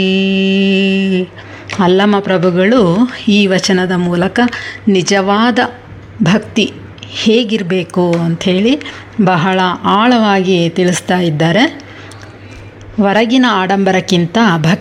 ಅಲ್ಲಮ ಪ್ರಭುಗಳು ಈ ವಚನದ ಮೂಲಕ ನಿಜವಾದ ಭಕ್ತಿ ಹೇಗಿರಬೇಕು ಅಂಥೇಳಿ ಬಹಳ ಆಳವಾಗಿ ತಿಳಿಸ್ತಾ ಇದ್ದಾರೆ ಹೊರಗಿನ ಆಡಂಬರಕ್ಕಿಂತ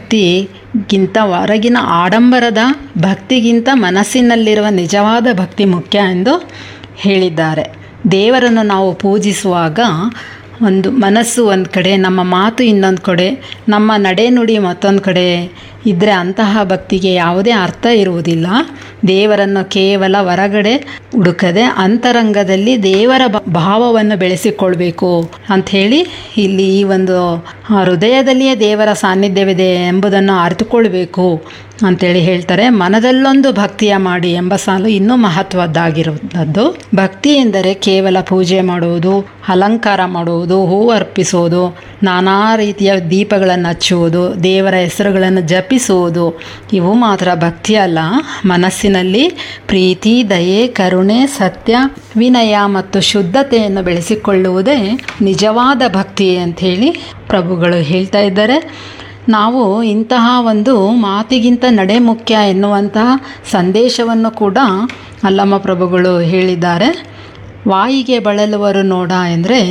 ಭಕ್ತಿಗಿಂತ ಹೊರಗಿನ ಆಡಂಬರದ ಭಕ್ತಿಗಿಂತ ಮನಸ್ಸಿನಲ್ಲಿರುವ ನಿಜವಾದ ಭಕ್ತಿ ಮುಖ್ಯ ಎಂದು ಹೇಳಿದ್ದಾರೆ ದೇವರನ್ನು ನಾವು ಪೂಜಿಸುವಾಗ ಒಂದು ಮನಸ್ಸು ಒಂದು ಕಡೆ ನಮ್ಮ ಮಾತು ಇನ್ನೊಂದು ಕಡೆ ನಮ್ಮ ನಡೆನುಡಿ ಮತ್ತೊಂದು ಕಡೆ ಇದ್ದರೆ ಅಂತಹ ಭಕ್ತಿಗೆ ಯಾವುದೇ ಅರ್ಥ ಇರುವುದಿಲ್ಲ ದೇವರನ್ನು ಕೇವಲ ಹೊರಗಡೆ ಹುಡುಕದೆ ಅಂತರಂಗದಲ್ಲಿ ದೇವರ ಬ- ಭಾವವನ್ನು ಬೆಳೆಸಿಕೊಳ್ಬೇಕು ಅಂಥೇಳಿ ಇಲ್ಲಿ ಈ ಒಂದು ಹೃದಯದಲ್ಲಿಯೇ ದೇವರ ಸಾನ್ನಿಧ್ಯವಿದೆ ಎಂಬುದನ್ನು ಅರಿತುಕೊಳ್ಬೇಕು ಅಂತೇಳಿ ಹೇಳ್ತಾರೆ ಮನದಲ್ಲೊಂದು ಭಕ್ತಿಯ ಮಾಡಿ ಎಂಬ ಸಾಲು ಇನ್ನೂ ಮಹತ್ವದ್ದಾಗಿರುವಂಥದ್ದು ಭಕ್ತಿ ಎಂದರೆ ಕೇವಲ ಪೂಜೆ ಮಾಡುವುದು ಅಲಂಕಾರ ಮಾಡುವುದು ಹೂವು ಅರ್ಪಿಸುವುದು ನಾನಾ ರೀತಿಯ ದೀಪಗಳನ್ನು ಹಚ್ಚುವುದು ದೇವರ ಹೆಸರುಗಳನ್ನು ಜಪಿಸುವುದು ಇವು ಮಾತ್ರ ಭಕ್ತಿ ಅಲ್ಲ ಮನಸ್ಸಿನಲ್ಲಿ ಪ್ರೀತಿ ದಯೆ ಕರುಣೆ ಸತ್ಯ ವಿನಯ ಮತ್ತು ಶುದ್ಧತೆಯನ್ನು ಬೆಳೆಸಿಕೊಳ್ಳುವುದೇ ನಿಜವಾದ ಭಕ್ತಿ ಅಂಥೇಳಿ ಪ್ರಭುಗಳು ಹೇಳ್ತಾ ಇದ್ದಾರೆ ನಾವು ಇಂತಹ ಒಂದು ಮಾತಿಗಿಂತ ನಡೆ ಮುಖ್ಯ ಎನ್ನುವಂತಹ ಸಂದೇಶವನ್ನು ಕೂಡ ಅಲ್ಲಮ್ಮ ಪ್ರಭುಗಳು ಹೇಳಿದ್ದಾರೆ ವಾಯಿಗೆ ಬಳಲುವರು ನೋಡ ಎಂದರೆ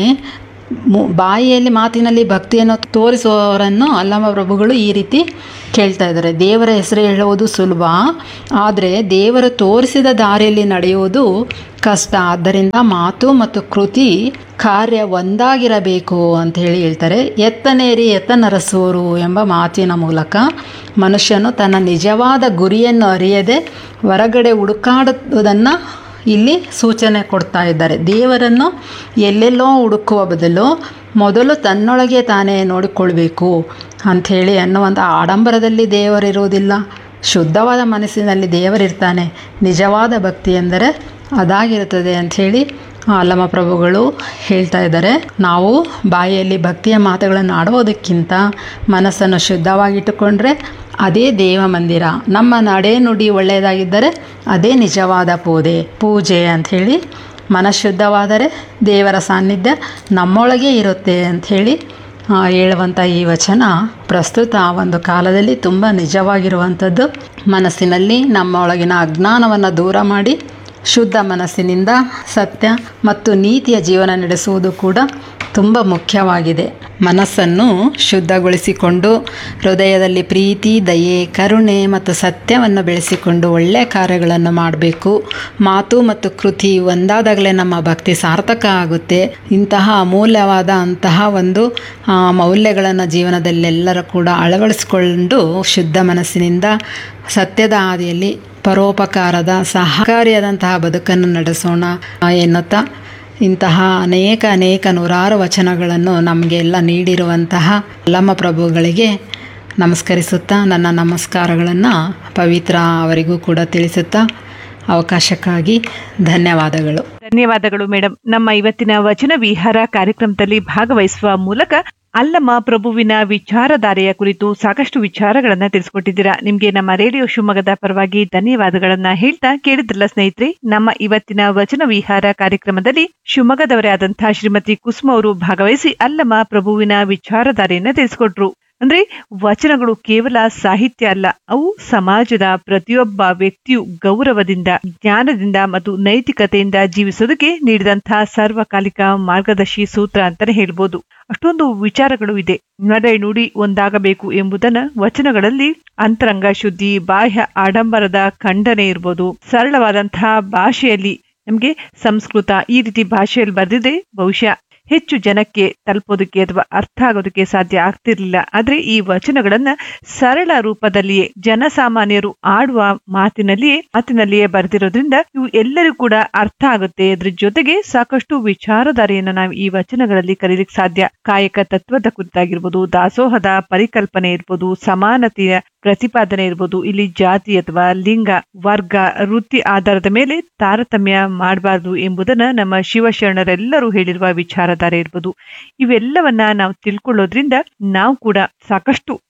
ಮು ಬಾಯಿಯಲ್ಲಿ ಮಾತಿನಲ್ಲಿ ಭಕ್ತಿಯನ್ನು ತೋರಿಸುವವರನ್ನು ಅಲ್ಲಮ್ಮ ಪ್ರಭುಗಳು ಈ ರೀತಿ ಕೇಳ್ತಾ ಇದ್ದಾರೆ ದೇವರ ಹೆಸರು ಹೇಳುವುದು ಸುಲಭ ಆದರೆ ದೇವರು ತೋರಿಸಿದ ದಾರಿಯಲ್ಲಿ ನಡೆಯುವುದು ಕಷ್ಟ ಆದ್ದರಿಂದ ಮಾತು ಮತ್ತು ಕೃತಿ ಕಾರ್ಯ ಒಂದಾಗಿರಬೇಕು ಅಂತ ಹೇಳಿ ಹೇಳ್ತಾರೆ ಎತ್ತನೇರಿ ಎತ್ತ ನರಸೋರು ಎಂಬ ಮಾತಿನ ಮೂಲಕ ಮನುಷ್ಯನು ತನ್ನ ನಿಜವಾದ ಗುರಿಯನ್ನು ಅರಿಯದೆ ಹೊರಗಡೆ ಹುಡುಕಾಡುವುದನ್ನು ಇಲ್ಲಿ ಸೂಚನೆ ಕೊಡ್ತಾ ಇದ್ದಾರೆ ದೇವರನ್ನು ಎಲ್ಲೆಲ್ಲೋ ಹುಡುಕುವ ಬದಲು ಮೊದಲು ತನ್ನೊಳಗೆ ತಾನೇ ನೋಡಿಕೊಳ್ಬೇಕು ಅಂಥೇಳಿ ಅನ್ನುವಂಥ ಆಡಂಬರದಲ್ಲಿ ದೇವರಿರುವುದಿಲ್ಲ ಶುದ್ಧವಾದ ಮನಸ್ಸಿನಲ್ಲಿ ದೇವರಿರ್ತಾನೆ ನಿಜವಾದ ಭಕ್ತಿ ಎಂದರೆ ಅದಾಗಿರುತ್ತದೆ ಅಂಥೇಳಿ ಅಲ್ಲಮ ಪ್ರಭುಗಳು ಹೇಳ್ತಾ ಇದ್ದಾರೆ ನಾವು ಬಾಯಿಯಲ್ಲಿ ಭಕ್ತಿಯ ಮಾತುಗಳನ್ನು ಆಡುವುದಕ್ಕಿಂತ ಮನಸ್ಸನ್ನು ಶುದ್ಧವಾಗಿಟ್ಟುಕೊಂಡ್ರೆ ಅದೇ ದೇವ ಮಂದಿರ ನಮ್ಮ ನಡೆ ನುಡಿ ಒಳ್ಳೆಯದಾಗಿದ್ದರೆ ಅದೇ ನಿಜವಾದ ಪೂಜೆ ಪೂಜೆ ಅಂಥೇಳಿ ಮನಃಶುದ್ಧವಾದರೆ ದೇವರ ಸಾನ್ನಿಧ್ಯ ನಮ್ಮೊಳಗೆ ಇರುತ್ತೆ ಅಂಥೇಳಿ ಆ, ಹೇಳುವಂಥ ಈ ವಚನ ಪ್ರಸ್ತುತ ಆ ಒಂದು ಕಾಲದಲ್ಲಿ ತುಂಬ ನಿಜವಾಗಿರುವಂಥದ್ದು ಮನಸ್ಸಿನಲ್ಲಿ ನಮ್ಮ ಒಳಗಿನ ಅಜ್ಞಾನವನ್ನು ದೂರ ಮಾಡಿ ಶುದ್ಧ ಮನಸ್ಸಿನಿಂದ ಸತ್ಯ ಮತ್ತು ನೀತಿಯ ಜೀವನ ನಡೆಸುವುದು ಕೂಡ ತುಂಬ ಮುಖ್ಯವಾಗಿದೆ ಮನಸ್ಸನ್ನು ಶುದ್ಧಗೊಳಿಸಿಕೊಂಡು ಹೃದಯದಲ್ಲಿ ಪ್ರೀತಿ ದಯೆ ಕರುಣೆ ಮತ್ತು ಸತ್ಯವನ್ನು ಬೆಳೆಸಿಕೊಂಡು ಒಳ್ಳೆಯ ಕಾರ್ಯಗಳನ್ನು ಮಾಡಬೇಕು ಮಾತು ಮತ್ತು ಕೃತಿ ಒಂದಾದಾಗಲೇ ನಮ್ಮ ಭಕ್ತಿ ಸಾರ್ಥಕ ಆಗುತ್ತೆ ಇಂತಹ ಅಮೂಲ್ಯವಾದ ಅಂತಹ ಒಂದು ಆ, ಮೌಲ್ಯಗಳನ್ನು ಜೀವನದಲ್ಲೆಲ್ಲರೂ ಕೂಡ ಅಳವಡಿಸಿಕೊಂಡು ಶುದ್ಧ ಮನಸ್ಸಿನಿಂದ ಸತ್ಯದ ಹಾದಿಯಲ್ಲಿ ಪರೋಪಕಾರದ ಸಹಕಾರಿಯಾದಂತಹ ಬದುಕನ್ನು ನಡೆಸೋಣ ಆ, ಎನ್ನುತ್ತಾ ಇಂತಹ ಅನೇಕ ಅನೇಕ ನೂರಾರು ವಚನಗಳನ್ನು ನಮಗೆಲ್ಲ ನೀಡಿರುವಂತಹ ಅಲ್ಲಮ್ಮ ಪ್ರಭುಗಳಿಗೆ ನಮಸ್ಕರಿಸುತ್ತಾ ನನ್ನ ನಮಸ್ಕಾರಗಳನ್ನು ಪವಿತ್ರ ಅವರಿಗೂ ಕೂಡ ತಿಳಿಸುತ್ತಾ ಅವಕಾಶಕ್ಕಾಗಿ ಧನ್ಯವಾದಗಳು ಧನ್ಯವಾದಗಳು ಮೇಡಮ್ ನಮ್ಮ ಇವತ್ತಿನ ವಚನ ವಿಹಾರ ಕಾರ್ಯಕ್ರಮದಲ್ಲಿ ಭಾಗವಹಿಸುವ ಮೂಲಕ ಅಲ್ಲಮ್ಮ ಪ್ರಭುವಿನ ವಿಚಾರಧಾರೆಯ ಕುರಿತು ಸಾಕಷ್ಟು ವಿಚಾರಗಳನ್ನ ತಿಳಿಸ್ಕೊಟ್ಟಿದ್ದೀರಾ ನಿಮ್ಗೆ ನಮ್ಮ ರೇಡಿಯೋ ಶಿವಮೊಗ್ಗದ ಪರವಾಗಿ ಧನ್ಯವಾದಗಳನ್ನ ಹೇಳ್ತಾ ಕೇಳಿದ್ರಲ್ಲ ಸ್ನೇಹಿತರೆ ನಮ್ಮ ಇವತ್ತಿನ ವಚನ ವಿಹಾರ ಕಾರ್ಯಕ್ರಮದಲ್ಲಿ ಶಿವಮೊಗ್ಗದವರೇ ಆದಂತಹ ಶ್ರೀಮತಿ ಕುಸುಮ ಅವರು ಭಾಗವಹಿಸಿ ಅಲ್ಲಮ್ಮ ಪ್ರಭುವಿನ ವಿಚಾರಧಾರೆಯನ್ನ ತಿಳಿಸ್ಕೊಟ್ರು ಅಂದ್ರೆ ವಚನಗಳು ಕೇವಲ ಸಾಹಿತ್ಯ ಅಲ್ಲ ಅವು ಸಮಾಜದ ಪ್ರತಿಯೊಬ್ಬ ವ್ಯಕ್ತಿಯು ಗೌರವದಿಂದ ಜ್ಞಾನದಿಂದ ಮತ್ತು ನೈತಿಕತೆಯಿಂದ ಜೀವಿಸೋದಕ್ಕೆ ನೀಡಿದಂತಹ ಸಾರ್ವಕಾಲಿಕ ಮಾರ್ಗದರ್ಶಿ ಸೂತ್ರ ಅಂತಾನೆ ಹೇಳ್ಬೋದು ಅಷ್ಟೊಂದು ವಿಚಾರಗಳು ಇದೆ ನಡೆ ನುಡಿ ಒಂದಾಗಬೇಕು ಎಂಬುದನ್ನ ವಚನಗಳಲ್ಲಿ ಅಂತರಂಗ ಶುದ್ಧಿ ಬಾಹ್ಯ ಆಡಂಬರದ ಖಂಡನೆ ಇರ್ಬೋದು ಸರಳವಾದಂತಹ ಭಾಷೆಯಲ್ಲಿ ನಮ್ಗೆ ಸಂಸ್ಕೃತ ಈ ರೀತಿ ಭಾಷೆಯಲ್ಲಿ ಬರೆದಿದೆ ಬಹುಶಃ ಹೆಚ್ಚು ಜನಕ್ಕೆ ತಲುಪೋದಕ್ಕೆ ಅಥವಾ ಅರ್ಥ ಆಗೋದಕ್ಕೆ ಸಾಧ್ಯ ಆಗ್ತಿರ್ಲಿಲ್ಲ ಆದ್ರೆ ಈ ವಚನಗಳನ್ನ ಸರಳ ರೂಪದಲ್ಲಿಯೇ ಜನಸಾಮಾನ್ಯರು ಆಡುವ ಮಾತಿನಲ್ಲಿಯೇ ಮಾತಿನಲ್ಲಿಯೇ ಬರೆದಿರೋದ್ರಿಂದ ಇವು ಎಲ್ಲರಿಗೂ ಕೂಡ ಅರ್ಥ ಆಗುತ್ತೆ ಅದ್ರ ಜೊತೆಗೆ ಸಾಕಷ್ಟು ವಿಚಾರಧಾರೆಯನ್ನ ನಾವು ಈ ವಚನಗಳಲ್ಲಿ ಕರೀಲಿಕ್ಕೆ ಸಾಧ್ಯ ಕಾಯಕ ತತ್ವದ ಕುರಿತಾಗಿರ್ಬೋದು ದಾಸೋಹದ ಪರಿಕಲ್ಪನೆ ಇರ್ಬೋದು ಸಮಾನತೆಯ ಪ್ರತಿಪಾದನೆ ಇರ್ಬೋದು ಇಲ್ಲಿ ಜಾತಿ ಅಥವಾ ಲಿಂಗ ವರ್ಗ ವೃತ್ತಿ ಆಧಾರದ ಮೇಲೆ ತಾರತಮ್ಯ ಮಾಡಬಾರದು ಎಂಬುದನ್ನ ನಮ್ಮ ಶಿವಶರಣರೆಲ್ಲರೂ ಹೇಳಿರುವ ವಿಚಾರಧಾರೆ ಇರ್ಬೋದು ಇವೆಲ್ಲವನ್ನ ನಾವು ತಿಳ್ಕೊಳ್ಳೋದ್ರಿಂದ ನಾವು ಕೂಡ ಸಾಕಷ್ಟು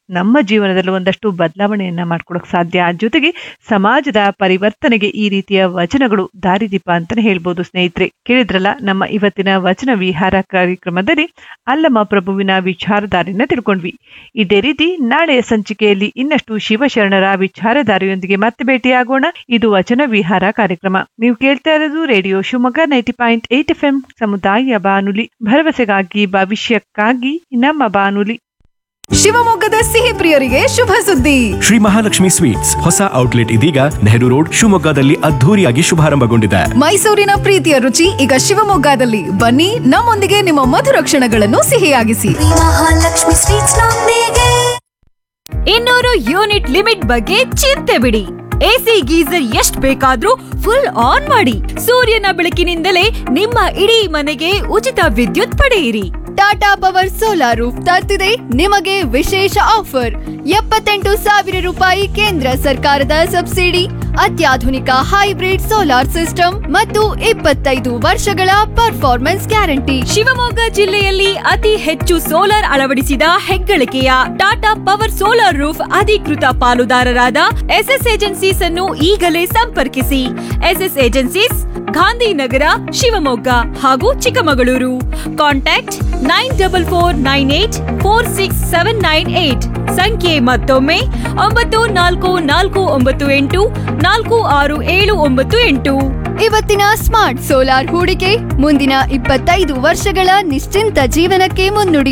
ನಮ್ಮ ಜೀವನದಲ್ಲಿ ಒಂದಷ್ಟು ಬದಲಾವಣೆಯನ್ನ ಮಾಡ್ಕೊಳಕ್ ಸಾಧ್ಯ ಜೊತೆಗೆ ಸಮಾಜದ ಪರಿವರ್ತನೆಗೆ ಈ ರೀತಿಯ ವಚನಗಳು ದಾರಿದೀಪ ಅಂತಾನೆ ಹೇಳ್ಬೋದು ಸ್ನೇಹಿತರೆ ಕೇಳಿದ್ರಲ್ಲ ನಮ್ಮ ಇವತ್ತಿನ ವಚನ ವಿಹಾರ ಕಾರ್ಯಕ್ರಮದಲ್ಲಿ ಅಲ್ಲಮ ಪ್ರಭುವಿನ ವಿಚಾರಧಾರೆಯನ್ನ ತಿಳ್ಕೊಂಡ್ವಿ ಇದೇ ರೀತಿ ನಾಳೆಯ ಸಂಚಿಕೆಯಲ್ಲಿ ಇನ್ನಷ್ಟು ಶಿವಶರಣರ ವಿಚಾರಧಾರೆಯೊಂದಿಗೆ ಮತ್ತೆ ಭೇಟಿಯಾಗೋಣ ಇದು ವಚನ ವಿಹಾರ ಕಾರ್ಯಕ್ರಮ ನೀವು ಕೇಳ್ತಾ ಇರೋದು radio Shivamogga ninety point eight F M ಸಮುದಾಯ ಬಾನುಲಿ ಭರವಸೆಗಾಗಿ ಭವಿಷ್ಯಕ್ಕಾಗಿ ನಮ್ಮ ಬಾನುಲಿ ಶಿವಮೊಗ್ಗದ ಸಿಹಿ ಪ್ರಿಯರಿಗೆ ಶುಭ ಸುದ್ದಿ ಶ್ರೀ ಮಹಾಲಕ್ಷ್ಮಿ ಸ್ವೀಟ್ಸ್ ಹೊಸ ಔಟ್ಲೆಟ್ ಇದೀಗ ನೆಹರು ರೋಡ್ ಶಿವಮೊಗ್ಗದಲ್ಲಿ ಅದ್ಧೂರಿಯಾಗಿ ಶುಭಾರಂಭಗೊಂಡಿದೆ ಮೈಸೂರಿನ ಪ್ರೀತಿಯ ರುಚಿ ಈಗ ಶಿವಮೊಗ್ಗದಲ್ಲಿ ಬನ್ನಿ ನಮ್ಮೊಂದಿಗೆ ನಿಮ್ಮ ಮಧುರ ಕ್ಷಣಗಳನ್ನು ಸಿಹಿಯಾಗಿಸಿ ಮಹಾಲಕ್ಷ್ಮಿ ಸ್ವೀಟ್ಸ್ ನೊಂದಿಗೆ ಇನ್ನೂರು ಯೂನಿಟ್ ಲಿಮಿಟ್ ಬಗ್ಗೆ ಚಿಂತೆ ಬಿಡಿ ಎಸಿ ಗೀಸರ್ ಎಷ್ಟ್ ಬೇಕಾದ್ರೂ ಫುಲ್ ಆನ್ ಮಾಡಿ ಸೂರ್ಯನ ಬೆಳಕಿನಿಂದಲೇ ನಿಮ್ಮ ಇಡೀ ಮನೆಗೆ ಉಚಿತ ವಿದ್ಯುತ್ ಪಡೆಯಿರಿ ಟಾಟಾ ಪವರ್ ಸೋಲಾರ್ ರೂಫ್ ತರ್ತಿದೆ ನಿಮಗೆ ವಿಶೇಷ ಆಫರ್ ಎಪ್ಪತ್ತೆಂಟು ಸಾವಿರ ರೂಪಾಯಿ ಕೇಂದ್ರ ಸರ್ಕಾರದ ಸಬ್ಸಿಡಿ ಅತ್ಯಾಧುನಿಕ ಹೈಬ್ರಿಡ್ ಸೋಲಾರ್ ಸಿಸ್ಟಮ್ ಮತ್ತು ಇಪ್ಪತ್ತೈದು ವರ್ಷಗಳ ಪರ್ಫಾರ್ಮೆನ್ಸ್ ಗ್ಯಾರಂಟಿ ಶಿವಮೊಗ್ಗ ಜಿಲ್ಲೆಯಲ್ಲಿ ಅತಿ ಹೆಚ್ಚು ಸೋಲಾರ್ ಅಳವಡಿಸಿದ ಹೆಗ್ಗಳಿಕೆಯ ಟಾಟಾ ಪವರ್ ಸೋಲಾರ್ ರೂಫ್ ಅಧಿಕೃತ ಪಾಲುದಾರರಾದ ಎಸ್ಎಸ್ ಏಜೆನ್ಸೀಸ್ ಅನ್ನು ಈಗಲೇ ಸಂಪರ್ಕಿಸಿ ಎಸ್ಎಸ್ ಏಜೆನ್ಸೀಸ್ ಗಾಂಧಿನಗರ ಶಿವಮೊಗ್ಗ ಹಾಗೂ Chikkamagaluru contact nine double four nine eight four six seven nine eight ಸಂಖ್ಯೆ ಮತ್ತೊಮ್ಮೆ ಒಂಬತ್ತು ನಾಲ್ಕು ನಾಲ್ಕು ಒಂಬತ್ತು ಎಂಟು ನಾಲ್ಕು ಆರು ಏಳು ಒಂಬತ್ತು ಎಂಟು ಇವತ್ತಿನ ಸ್ಮಾರ್ಟ್ ಸೋಲಾರ್ ಹೂಡಿಕೆ ಮುಂದಿನ ಇಪ್ಪತ್ತೈದು ವರ್ಷಗಳ ನಿಶ್ಚಿಂತ ಜೀವನಕ್ಕೆ ಮುನ್ನುಡಿ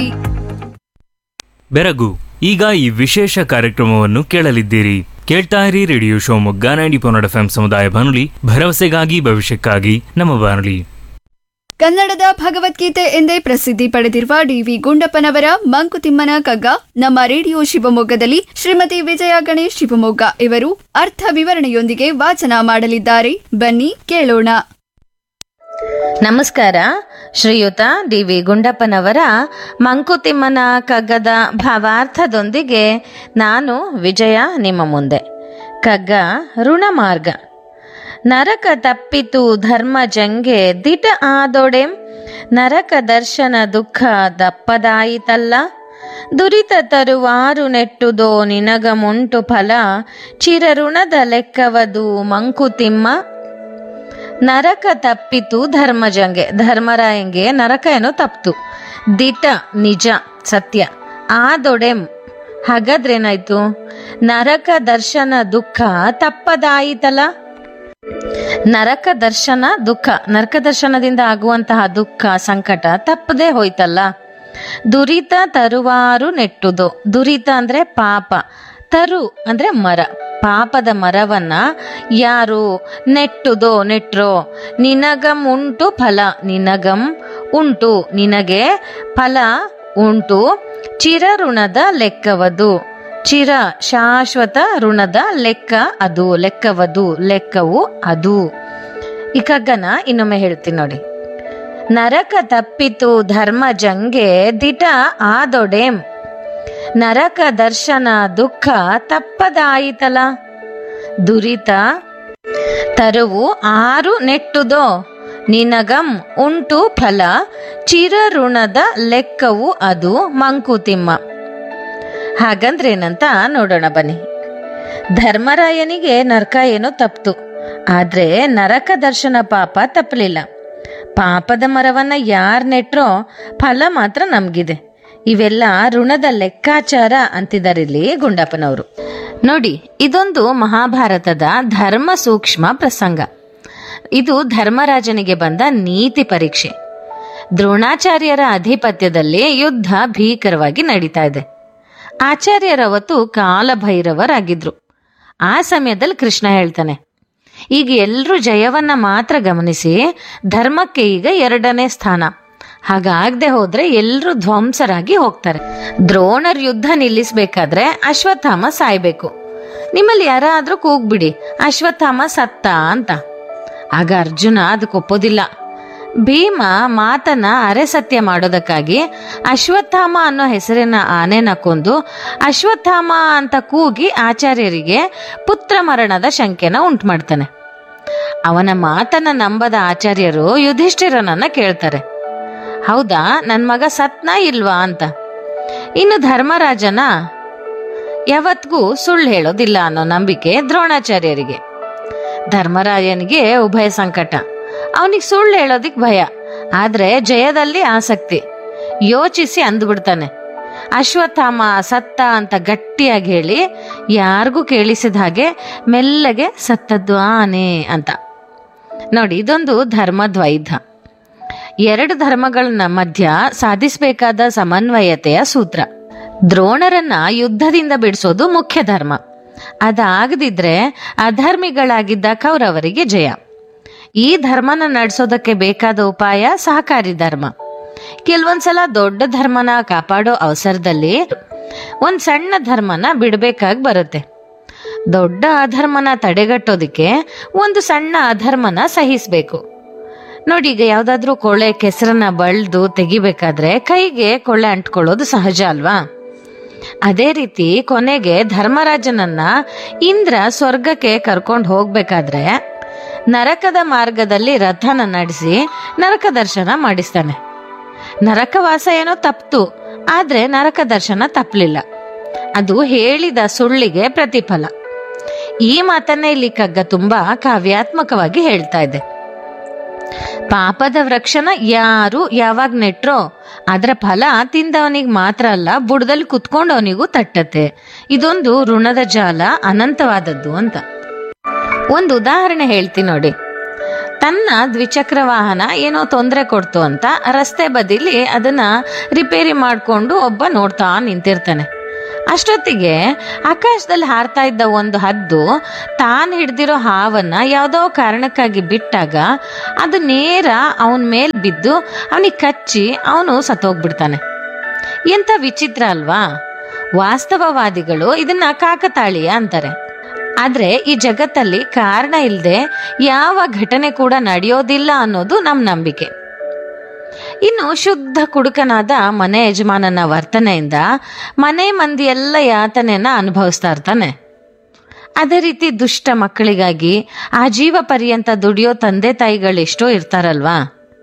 ಬೆರಗು ಈಗ ಈ ವಿಶೇಷ ಕಾರ್ಯಕ್ರಮವನ್ನು ಕೇಳಲಿದ್ದೀರಿ ಕೇಳ್ತಾ ಇರಿ ರೇಡಿಯೋ ಶಿವಮೊಗ್ಗ ನೈಂಟಿ ಪೊನ್ನಡ ಎಫ್ ಸಮುದಾಯ ಬಾನುಲಿ ಭರವಸೆಗಾಗಿ ಭವಿಷ್ಯಕ್ಕಾಗಿ ನಮ್ಮ ಬಾನುಲಿ ಕನ್ನಡದ ಭಗವದ್ಗೀತೆ ಎಂದೇ ಪ್ರಸಿದ್ಧಿ ಪಡೆದಿರುವ ಡಿವಿ ಗುಂಡಪ್ಪನವರ ಮಂಕುತಿಮ್ಮನ ಕಗ್ಗ ನಮ್ಮ ರೇಡಿಯೋ ಶಿವಮೊಗ್ಗದಲ್ಲಿ ಶ್ರೀಮತಿ ವಿಜಯ ಗಣೇಶ್ ಶಿವಮೊಗ್ಗ ಇವರು ಅರ್ಥ ವಿವರಣೆಯೊಂದಿಗೆ ವಾಚನ ಮಾಡಲಿದ್ದಾರೆ ಬನ್ನಿ ಕೇಳೋಣ ನಮಸ್ಕಾರ ಶ್ರೀಯುತ ಡಿ ವಿ ಗುಂಡಪ್ಪನವರ ಮಂಕುತಿಮ್ಮನ ಕಗ್ಗದ ಭಾವಾರ್ಥದೊಂದಿಗೆ ನಾನು ವಿಜಯ ನಿಮ್ಮ ಮುಂದೆ ಕಗ್ಗ ಋಣಮಾರ್ಗ ನರಕ ತಪ್ಪಿತು ಧರ್ಮ ಜಂಗೆ ದಿಟ ಆದೊಡೆಂ ನರಕ ದರ್ಶನ ದುಃಖ ದಪ್ಪದಾಯಿತಲ್ಲ ದುರಿತ ತರುವಾರು ನೆಟ್ಟುದೋ ನಿನಗ ಮುಂಟು ಫಲ ಚಿರಋಣದ ಲೆಕ್ಕವದು ಮಂಕುತಿಮ್ಮ ನರಕ ತಪ್ಪಿತು ಧರ್ಮಜಂಗೆ ಧರ್ಮರಾಯಂಗೆ ನರಕ ಏನೋ ತಪ್ತು ದಿಟ ನಿಜ ಸತ್ಯ ಆದೊಡೆಂ ಹಾಗಾದ್ರೇನಾಯ್ತು ನರಕ ದರ್ಶನ ದುಃಖ ತಪ್ಪದಾಯಿತಲ್ಲ ನರಕ ದರ್ಶನ ದುಃಖ ನರಕ ದರ್ಶನದಿಂದ ಆಗುವಂತಹ ದುಃಖ ಸಂಕಟ ತಪ್ಪದೇ ಹೋಯ್ತಲ್ಲ ದುರಿತ ತರುವಾರು ನೆಟ್ಟುದು ದುರಿತ ಅಂದ್ರೆ ಪಾಪ ತರು ಅಂದ್ರೆ ಮರ ಪಾಪದ ಮರವನ್ನ ಯಾರು ನೆಟ್ಟುದೋ ನೆಟ್ರೋ ನಿನಗಂ ಉಂಟು ಫಲ ನಿನಗಂ ಉಂಟು ನಿನಗೆ ಫಲ ಉಂಟು ಚಿರಋಣದ ಲೆಕ್ಕವದು ಚಿರ ಶಾಶ್ವತ ಋಣದ ಲೆಕ್ಕ ಅದು ಲೆಕ್ಕವದು ಲೆಕ್ಕವು ಅದು ಈ ಕಗ್ಗನ ಇನ್ನೊಮ್ಮೆ ಹೇಳ್ತೀನಿ ನೋಡಿ ನರಕ ತಪ್ಪಿತು ಧರ್ಮ ಜಂಗೆ ದಿಟ ಆದೊಡೆಂ ನರಕ ದರ್ಶನ ದುಃಖ ತಪ್ಪದಾಯಿತಲ ದುರಿತ ತರುವು ಆರು ನೆಟ್ಟುದೋ ನಿನಗಂ ಉಂಟು ಫಲ ಚಿರಋಣದ ಲೆಕ್ಕವು ಅದು ಮಂಕುತಿಮ್ಮ ಹಾಗಂದ್ರೇನಂತ ನೋಡೋಣ ಬನ್ನಿ ಧರ್ಮರಾಯನಿಗೆ ನರಕ ಏನೋ ತಪ್ತು ಆದ್ರೆ ನರಕ ದರ್ಶನ ಪಾಪ ತಪ್ಪಲಿಲ್ಲ ಪಾಪದ ಮರವನ್ನ ಯಾರ್ ನೆಟ್ರೋ ಫಲ ಮಾತ್ರ ನಮ್ಗಿದೆ ಇವೆಲ್ಲ ಋಣದ ಲೆಕ್ಕಾಚಾರ ಅಂತಿದಾರಿಲ್ಲಿ ಗುಂಡಪ್ಪನವರು ನೋಡಿ ಇದೊಂದು ಮಹಾಭಾರತದ ಧರ್ಮ ಸೂಕ್ಷ್ಮ ಪ್ರಸಂಗ ಇದು ಧರ್ಮರಾಜನಿಗೆ ಬಂದ ನೀತಿ ಪರೀಕ್ಷೆ ದ್ರೋಣಾಚಾರ್ಯರ ಅಧಿಪತ್ಯದಲ್ಲಿ ಯುದ್ಧ ಭೀಕರವಾಗಿ ನಡೀತಾ ಇದೆ ಆಚಾರ್ಯರವತ್ತು ಕಾಲಭೈರವರಾಗಿದ್ರು ಆ ಸಮಯದಲ್ಲಿ ಕೃಷ್ಣ ಹೇಳ್ತಾನೆ ಈಗ ಎಲ್ರೂ ಜಯವನ್ನ ಮಾತ್ರ ಗಮನಿಸಿ ಧರ್ಮಕ್ಕೆ ಈಗ ಎರಡನೇ ಸ್ಥಾನ ಹಾಗಾಗದೆ ಹೋದ್ರೆ ಎಲ್ರೂ ಧ್ವಂಸರಾಗಿ ಹೋಗ್ತಾರೆ ದ್ರೋಣರ್ ಯುದ್ಧ ನಿಲ್ಲಿಸ್ಬೇಕಾದ್ರೆ ಅಶ್ವತ್ಥಾಮ ಸಾಯ್ಬೇಕು ನಿಮ್ಮಲ್ಲಿ ಯಾರಾದ್ರೂ ಕೂಗ್ಬಿಡಿ ಅಶ್ವತ್ಥಾಮ ಸತ್ತ ಅಂತ ಆಗ ಅರ್ಜುನ ಅದಕ್ಕೆ ಒಪ್ಪೋದಿಲ್ಲ ಭೀಮ ಮಾತನ್ನ ಅರೆಸತ್ಯ ಮಾಡೋದಕ್ಕಾಗಿ ಅಶ್ವತ್ಥಾಮ ಅನ್ನೋ ಹೆಸರಿನ ಆನೆನ ಕೊಂದು ಅಶ್ವತ್ಥಾಮ ಅಂತ ಕೂಗಿ ಆಚಾರ್ಯರಿಗೆ ಪುತ್ರ ಮರಣದ ಶಂಕೆನ ಉಂಟು ಮಾಡ್ತಾನೆ ಅವನ ಮಾತನ್ನ ನಂಬದ ಆಚಾರ್ಯರು ಯುಧಿಷ್ಠಿರನನ್ನ ಕೇಳ್ತಾರೆ ಹೌದಾ ನನ್ ಮಗ ಸತ್ನಾ ಇಲ್ವಾ ಅಂತ ಇನ್ನು ಧರ್ಮರಾಜನ ಯಾವತ್ತಿಗೂ ಸುಳ್ಳು ಹೇಳೋದಿಲ್ಲ ಅನ್ನೋ ನಂಬಿಕೆ ದ್ರೋಣಾಚಾರ್ಯರಿಗೆ ಧರ್ಮರಾಯನಿಗೆ ಉಭಯ ಸಂಕಟ ಅವನಿಗೆ ಸುಳ್ಳು ಹೇಳೋದಿಕ್ ಭಯ ಆದ್ರೆ ಜಯದಲ್ಲಿ ಆಸಕ್ತಿ ಯೋಚಿಸಿ ಅಂದ್ಬಿಡ್ತಾನೆ ಅಶ್ವತ್ಥಾಮ ಸತ್ತ ಅಂತ ಗಟ್ಟಿಯಾಗಿ ಹೇಳಿ ಯಾರಿಗೂ ಕೇಳಿಸಿದ ಹಾಗೆ ಮೆಲ್ಲಗೆ ಸತ್ತದ್ದು ಆನೆ ಅಂತ ನೋಡಿ ಇದೊಂದು ಧರ್ಮದ್ವೈಧ ಎರಡು ಧರ್ಮಗಳ ಮಧ್ಯ ಸಾಧಿಸಬೇಕಾದ ಸಮನ್ವಯತೆಯ ಸೂತ್ರ ದ್ರೋಣರನ್ನ ಯುದ್ಧದಿಂದ ಬಿಡಿಸೋದು ಮುಖ್ಯ ಧರ್ಮ ಅದಾಗದಿದ್ರೆ ಅಧರ್ಮಿಗಳಾಗಿದ್ದ ಕೌರವರಿಗೆ ಜಯ ಈ ಧರ್ಮನ ನಡೆಸೋದಕ್ಕೆ ಬೇಕಾದ ಉಪಾಯ ಸಹಕಾರಿ ಧರ್ಮ ಕೆಲವೊಂದ್ಸಲ ದೊಡ್ಡ ಧರ್ಮನ ಕಾಪಾಡೋ ಅವಸರದಲ್ಲಿ ಒಂದ್ ಸಣ್ಣ ಧರ್ಮನ ಬಿಡಬೇಕಾಗಿ ಬರುತ್ತೆ ದೊಡ್ಡ ಅಧರ್ಮನ ತಡೆಗಟ್ಟೋದಿಕ್ಕೆ ಒಂದು ಸಣ್ಣ ಅಧರ್ಮನ ಸಹಿಸಬೇಕು ನೋಡಿ ಈಗ ಯಾವ್ದಾದ್ರೂ ಕೊಳೆ ಕೆಸರನ್ನ ಬಳ್ದು ತೆಗಿಬೇಕಾದ್ರೆ ಕೈಗೆ ಕೊಳ್ಳೆ ಅಂಟ್ಕೊಳ್ಳೋದು ಸಹಜ ಅಲ್ವಾ ಅದೇ ರೀತಿ ಕೊನೆಗೆ ಧರ್ಮರಾಜನನ್ನ ಇಂದ್ರ ಸ್ವರ್ಗಕ್ಕೆ ಕರ್ಕೊಂಡು ಹೋಗ್ಬೇಕಾದ್ರೆ ನರಕದ ಮಾರ್ಗದಲ್ಲಿ ರಥನ ನಡೆಸಿ ನರಕ ದರ್ಶನ ಮಾಡಿಸ್ತಾನೆ ನರಕವಾಸ ಏನೋ ತಪ್ತು ಆದ್ರೆ ನರಕ ದರ್ಶನ ತಪ್ಪಲಿಲ್ಲ ಅದು ಹೇಳಿದ ಸುಳ್ಳಿಗೆ ಪ್ರತಿಫಲ ಈ ಮಾತನ್ನೇ ಇಲ್ಲಿ ಕಗ್ಗ ತುಂಬಾ ಕಾವ್ಯಾತ್ಮಕವಾಗಿ ಹೇಳ್ತಾ ಇದೆ ಪಾಪದ ವೃಕ್ಷನ ಯಾರು ಯಾವಾಗ ನೆಟ್ರೋ ಅದರ ಫಲ ತಿಂದವನಿಗೆ ಮಾತ್ರ ಅಲ್ಲ ಬುಡದಲ್ಲಿ ಕುತ್ಕೊಂಡವನಿಗೂ ತಟ್ಟತ್ತೆ ಇದೊಂದು ಋಣದ ಜಾಲ ಅನಂತವಾದದ್ದು ಅಂತ ಒಂದು ಉದಾಹರಣೆ ಹೇಳ್ತೀನಿ ನೋಡಿ ತನ್ನ ದ್ವಿಚಕ್ರ ವಾಹನ ಏನೋ ತೊಂದರೆ ಕೊಡ್ತು ಅಂತ ರಸ್ತೆ ಬದಿಲಿ ಅದನ್ನ ರಿಪೇರಿ ಮಾಡಿಕೊಂಡು ಒಬ್ಬ ನೋಡ್ತಾ ನಿಂತಿರ್ತಾನೆ ಅಷ್ಟೊತ್ತಿಗೆ ಆಕಾಶದಲ್ಲಿ ಹಾರ್ತಾ ಇದ್ದ ಒಂದು ಹದ್ದು ತಾನು ಹಿಡ್ದಿರೋ ಹಾವನ್ನ ಯಾವುದೋ ಕಾರಣಕ್ಕಾಗಿ ಬಿಟ್ಟಾಗ ಅದು ನೇರ ಅವನ ಮೇಲ್ ಬಿದ್ದು ಅವನಿಗೆ ಕಚ್ಚಿ ಅವನು ಸತ್ತೋಗ್ಬಿಡ್ತಾನೆ ಎಂಥ ವಿಚಿತ್ರ ಅಲ್ವಾ ವಾಸ್ತವವಾದಿಗಳು ಇದನ್ನ ಕಾಕತಾಳೀಯ ಅಂತಾರೆ ಆದ್ರೆ ಈ ಜಗತ್ತಲ್ಲಿ ಕಾರಣ ಇಲ್ಲದೆ ಯಾವ ಘಟನೆ ಕೂಡ ನಡೆಯೋದಿಲ್ಲ ಅನ್ನೋದು ನಮ್ಮ ನಂಬಿಕೆ ಇನ್ನು ಶುದ್ಧ ಕುಡುಕನಾದ ಮನೆ ಯಜಮಾನನ ವರ್ತನೆಯಿಂದ ಮನೆ ಮಂದಿ ಎಲ್ಲ ಯಾತನೆಯನ್ನ ಅನುಭವಿಸ್ತಾ ಇರ್ತಾನೆ ಅದೇ ರೀತಿ ದುಷ್ಟ ಮಕ್ಕಳಿಗಾಗಿ ಆಜೀವ ಪರ್ಯಂತ ದುಡಿಯೋ ತಂದೆ ತಾಯಿಗಳೆಷ್ಟೋ ಇರ್ತಾರಲ್ವಾ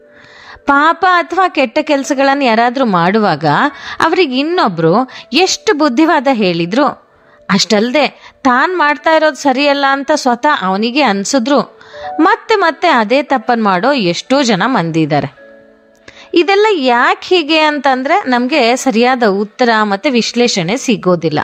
ಪಾಪ ಅಥವಾ ಕೆಟ್ಟ ಕೆಲಸಗಳನ್ನು ಯಾರಾದರೂ ಮಾಡುವಾಗ ಅವ್ರಿಗೆ ಇನ್ನೊಬ್ರು ಎಷ್ಟು ಬುದ್ಧಿವಾದ ಹೇಳಿದ್ರು ಅಷ್ಟಲ್ದೆ ತಾನ್ ಮಾಡ್ತಾ ಇರೋದು ಸರಿಯಲ್ಲ ಅಂತ ಸ್ವತಃ ಅವನಿಗೆ ಅನ್ಸಿದ್ರು ಮತ್ತೆ ಮತ್ತೆ ಅದೇ ತಪ್ಪನ್ ಮಾಡೋ ಎಷ್ಟೋ ಜನ ಮಂದಿ ಇದ್ದಾರೆ ಇದೆಲ್ಲ ಯಾಕೆ ಹೀಗೆ ಅಂತಂದ್ರೆ ನಮಗೆ ಸರಿಯಾದ ಉತ್ತರ ಮತ್ತೆ ವಿಶ್ಲೇಷಣೆ ಸಿಗೋದಿಲ್ಲ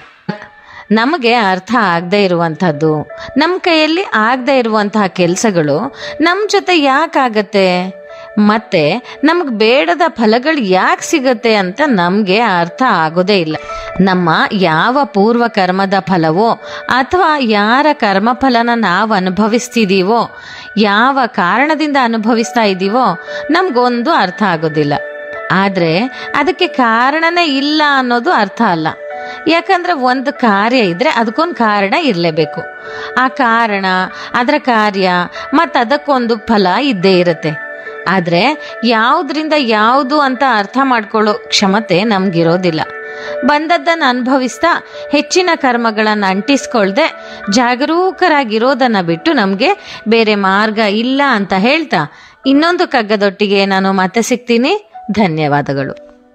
ನಮಗೆ ಅರ್ಥ ಆಗದೆ ಇರುವಂಥದ್ದು ನಮ್ಮ ಕೈಯಲ್ಲಿ ಆಗದೆ ಇರುವಂತಹ ಕೆಲಸಗಳು ನಮ್ಮ ಜೊತೆ ಯಾಕಾಗತ್ತೆ ಮತ್ತೆ ನಮಗೆ ಬೇಡದ ಫಲಗಳು ಯಾಕೆ ಸಿಗತ್ತೆ ಅಂತ ನಮಗೆ ಅರ್ಥ ಆಗೋದೇ ಇಲ್ಲ ನಮ್ಮ ಯಾವ ಪೂರ್ವ ಕರ್ಮದ ಫಲವೋ ಅಥವಾ ಯಾರ ಕರ್ಮಫಲನ ನಾವು ಅನುಭವಿಸ್ತಿದೀವೋ ಯಾವ ಕಾರಣದಿಂದ ಅನುಭವಿಸ್ತಾ ಇದ್ದೀವೋ ನಮಗೊಂದು ಅರ್ಥ ಆಗೋದಿಲ್ಲ ಆದರೆ ಅದಕ್ಕೆ ಕಾರಣನೇ ಇಲ್ಲ ಅನ್ನೋದು ಅರ್ಥ ಅಲ್ಲ ಯಾಕಂದ್ರೆ ಒಂದು ಕಾರ್ಯ ಇದ್ರೆ ಅದಕ್ಕೊಂದು ಕಾರಣ ಇರಲೇಬೇಕು ಆ ಕಾರಣ ಅದರ ಕಾರ್ಯ ಮತ್ತು ಅದಕ್ಕೊಂದು ಫಲ ಇದ್ದೇ ಇರುತ್ತೆ ಆದರೆ ಯಾವುದರಿಂದ ಯಾವುದು ಅಂತ ಅರ್ಥ ಮಾಡ್ಕೊಳ್ಳೋ ಕ್ಷಮತೆ ನಮ್ಗಿರೋದಿಲ್ಲ ಬಂದದ್ದನ್ನು ಅನುಭವಿಸ್ತಾ ಹೆಚ್ಚಿನ ಕರ್ಮಗಳನ್ನು ಅಂಟಿಸ್ಕೊಳ್ದೆ ಜಾಗರೂಕರಾಗಿರೋದನ್ನ ಬಿಟ್ಟು ನಮಗೆ ಬೇರೆ ಮಾರ್ಗ ಇಲ್ಲ ಅಂತ ಹೇಳ್ತಾ ಇನ್ನೊಂದು ಕಗ್ಗದೊಟ್ಟಿಗೆ ನಾನು ಮತ್ತೆ ಸಿಗ್ತೀನಿ ಧನ್ಯವಾದಗಳು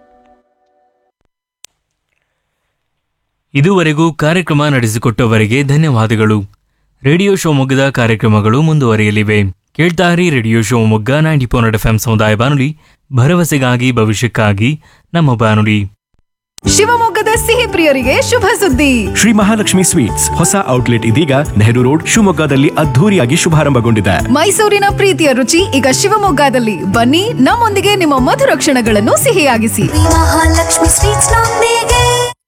ಇದುವರೆಗೂ ಕಾರ್ಯಕ್ರಮ ನಡೆಸಿಕೊಟ್ಟವರಿಗೆ ಧನ್ಯವಾದಗಳು ರೇಡಿಯೋ ಶಿವಮೊಗ್ಗದ ಕಾರ್ಯಕ್ರಮಗಳು ಮುಂದುವರಿಯಲಿವೆ ಕೇಳ್ತಾರಿ radio Shivamogga ninety four F M ಸಮುದಾಯ ಬಾನುಲಿ ಭರವಸೆಗಾಗಿ ಭವಿಷ್ಯಕ್ಕಾಗಿ ನಮ್ಮ ಬಾನುಲಿ ಶಿವಮೊಗ್ಗದ ಸಿಹಿ ಪ್ರಿಯರಿಗೆ ಶುಭ ಸುದ್ದಿ ಶ್ರೀ ಮಹಾಲಕ್ಷ್ಮಿ ಸ್ವೀಟ್ಸ್ ಹೊಸ ಔಟ್ಲೆಟ್ ಇದೀಗ ನೆಹರು ರೋಡ್ ಶಿವಮೊಗ್ಗದಲ್ಲಿ ಅದ್ಧೂರಿಯಾಗಿ ಶುಭಾರಂಭಗೊಂಡಿದೆ ಮೈಸೂರಿನ ಪ್ರೀತಿಯ ರುಚಿ ಈಗ ಶಿವಮೊಗ್ಗದಲ್ಲಿ ಬನ್ನಿ ನಮ್ಮೊಂದಿಗೆ ನಿಮ್ಮ ಮಧುರ ಕ್ಷಣಗಳನ್ನು ಸಿಹಿಯಾಗಿಸಿ महालक्ष्मी स्वीट्स नंदिगे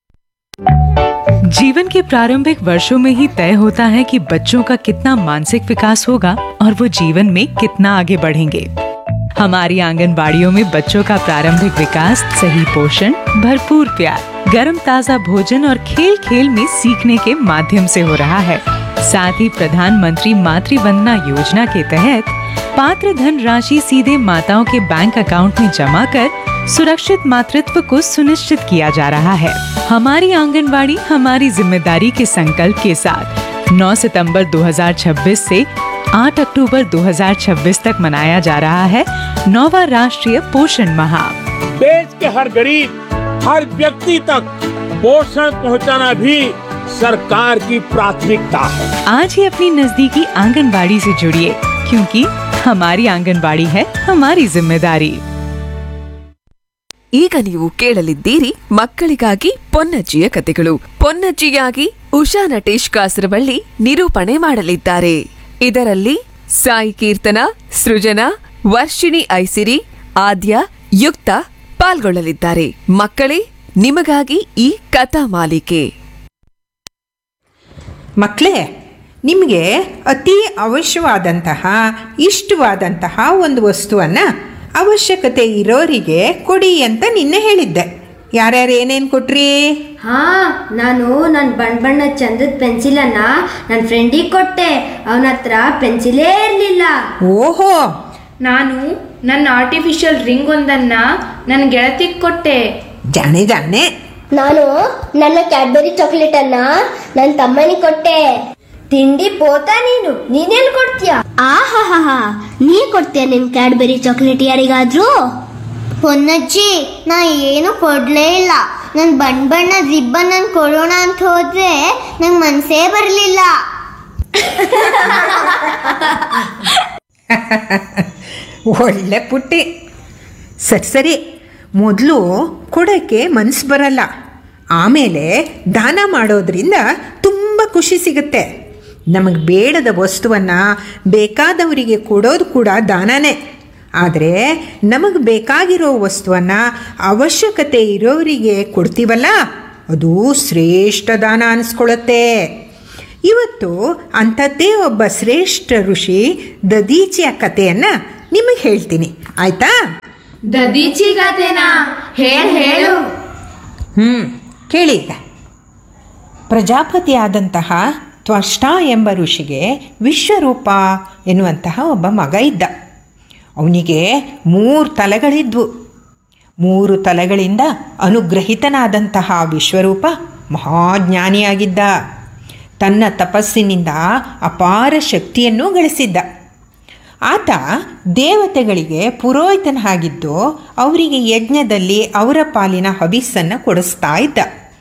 जीवन के प्रारंभिक वर्षों में ही तय होता है कि बच्चों का कितना मानसिक विकास होगा और वो जीवन में कितना आगे बढ़ेंगे हमारी आंगनबाड़ियों में बच्चों का प्रारंभिक विकास सही पोषण भरपूर प्यार गर्म ताजा भोजन और खेल खेल में सीखने के माध्यम से हो रहा है साथ ही प्रधानमंत्री मातृ वंदना योजना के तहत पात्र धन राशि सीधे माताओं के बैंक अकाउंट में जमा कर सुरक्षित मातृत्व को सुनिश्चित किया जा रहा है हमारी आंगनवाड़ी हमारी जिम्मेदारी के संकल्प के साथ 9 सितंबर 2026 से 8 अक्टूबर 2026 तक मनाया जा रहा है नौवा राष्ट्रीय पोषण माह देश के हर गरीब हर व्यक्ति तक पोषण पहुंचाना भी सरकार की प्राथमिकता है आज ही अपनी नजदीकी आंगनबाड़ी से जुड़िए क्योंकि हमारी आंगनबाड़ी है हमारी जिम्मेदारी ಈಗ ನೀವು ಕೇಳಲಿದ್ದೀರಿ ಮಕ್ಕಳಿಗಾಗಿ ಪೊನ್ನಜ್ಜಿಯ ಕತೆಗಳು ಪೊನ್ನಜ್ಜಿಯಾಗಿ ಉಷಾ ನಟೇಶ್ ಕಾಸರವಳ್ಳಿ ನಿರೂಪಣೆ ಮಾಡಲಿದ್ದಾರೆ ಇದರಲ್ಲಿ ಸಾಯಿ ಕೀರ್ತನ ಸೃಜನಾ ವರ್ಷಿಣಿ ಐಸಿರಿ ಆದ್ಯ ಯುಕ್ತ ಪಾಲ್ಗೊಳ್ಳಲಿದ್ದಾರೆ ಮಕ್ಕಳೇ ನಿಮಗಾಗಿ ಈ ಕಥಾ ಮಾಲಿಕೆ ಮಕ್ಕಳೇ ನಿಮಗೆ ಅತಿ ಅವಶ್ಯವಾದಂತಹ ಇಷ್ಟವಾದಂತಹ ಒಂದು ವಸ್ತುವನ್ನು ಅವಶ್ಯಕತೆ ಇರೋರಿಗೆ ಕೊಡಿ ಅಂತ ನಿನ್ನೆ ಹೇಳಿದ್ದೆ ಯಾರ್ಯಾರು ಏನೇನು ಕೊಟ್ರಿ ಹಾ ನಾನು ನನ್ನ ಬಣ್ಣ ಬಣ್ಣ ಚಂದದ ಪೆನ್ಸಿಲನ್ನ ನನ್ನ ಫ್ರೆಂಡಿಗೆ ಕೊಟ್ಟೆ ಅವನ ಹತ್ರ ಪೆನ್ಸಿಲೇ ಇರಲಿಲ್ಲ ಓಹೋ ನಾನು ನನ್ನ ಆರ್ಟಿಫಿಷಿಯಲ್ ರಿಂಗ್ ಒಂದನ್ನ ನನ್ನ ಗೆಳತಿಗೆ ಕೊಟ್ಟೆ ಜಾಣೆ ಜಾಣೆ ನಾನು ನನ್ನ ಕ್ಯಾಡ್ಬರಿ ಚಾಕ್ಲೇಟ್ ಅನ್ನ ನನ್ನ ತಮ್ಮನಿಗೆ ಕೊಟ್ಟೆ ತಿಂಡಿ ಪೋತ ನೀನು ನೀನೆಲ್ಲಿ ಕೊಡ್ತೀಯ ಆಹಾಹಾ ನೀ ಕೊಡ್ತೀಯ ನಿನ್ ಕ್ಯಾಡ್ಬರಿ ಚಾಕ್ಲೇಟ್ ಯಾರಿಗಾದ್ರೂ ಹೊನ್ನಜ್ಜಿ ನಾ ಏನು ಕೊಡ್ಲೇ ಇಲ್ಲ ನನ್ ಬಣ್ಣ ಬಣ್ಣ ರಿಬ್ಬನ್ ನನ್ ಕೊಡೋಣ ಅಂತ ಹೋದ್ರೆ ನಂಗೆ ಮನ್ಸೇ ಬರಲಿಲ್ಲ ಒಳ್ಳೆ ಪುಟ್ಟಿ ಸರಿ ಸರಿ ಮೊದಲು ಕೊಡೋಕ್ಕೆ ಮನಸ್ಸು ಬರಲ್ಲ ಆಮೇಲೆ ದಾನ ಮಾಡೋದ್ರಿಂದ ತುಂಬ ಖುಷಿ ಸಿಗುತ್ತೆ ನಮಗೆ ಬೇಡದ ವಸ್ತುವನ್ನು ಬೇಕಾದವರಿಗೆ ಕೊಡೋದು ಕೂಡ ದಾನನೇ ಆದರೆ ನಮಗೆ ಬೇಕಾಗಿರೋ ವಸ್ತುವನ್ನು ಅವಶ್ಯಕತೆ ಇರೋರಿಗೆ ಕೊಡ್ತೀವಲ್ಲ ಅದು ಶ್ರೇಷ್ಠ ದಾನ ಅನಿಸ್ಕೊಳ್ಳುತ್ತೆ ಇವತ್ತು ಅಂಥದ್ದೇ ಒಬ್ಬ ಶ್ರೇಷ್ಠ ಋಷಿ ದದೀಚಿಯ ಕಥೆಯನ್ನು ನಿಮಗೆ ಹೇಳ್ತೀನಿ ಆಯ್ತಾ ದದೀಚಿ ಗಾದೆನಾ ಹೇಳ್ ಹೇಳು ಹ್ಞೂ ಕೇಳಿ ಈಗ ಪ್ರಜಾಪತಿಯಾದಂತಹ ತ್ವಷ್ಟ ಎಂಬ ಋಷಿಗೆ ವಿಶ್ವರೂಪ ಎನ್ನುವಂತಹ ಒಬ್ಬ ಮಗ ಇದ್ದ ಅವನಿಗೆ ಮೂರು ತಲೆಗಳಿದ್ವು ಮೂರು ತಲೆಗಳಿಂದ ಅನುಗ್ರಹಿತನಾದಂತಹ ವಿಶ್ವರೂಪ ಮಹಾಜ್ಞಾನಿಯಾಗಿದ್ದ ತನ್ನ ತಪಸ್ಸಿನಿಂದ ಅಪಾರ ಶಕ್ತಿಯನ್ನು ಗಳಿಸಿದ್ದ ಆತ ದೇವತೆಗಳಿಗೆ ಪುರೋಹಿತನಾಗಿದ್ದು ಅವರಿಗೆ ಯಜ್ಞದಲ್ಲಿ ಅವರ ಪಾಲಿನ ಹವಿಸ್ಸನ್ನು ಕೊಡಿಸ್ತಾ ಇದ್ದ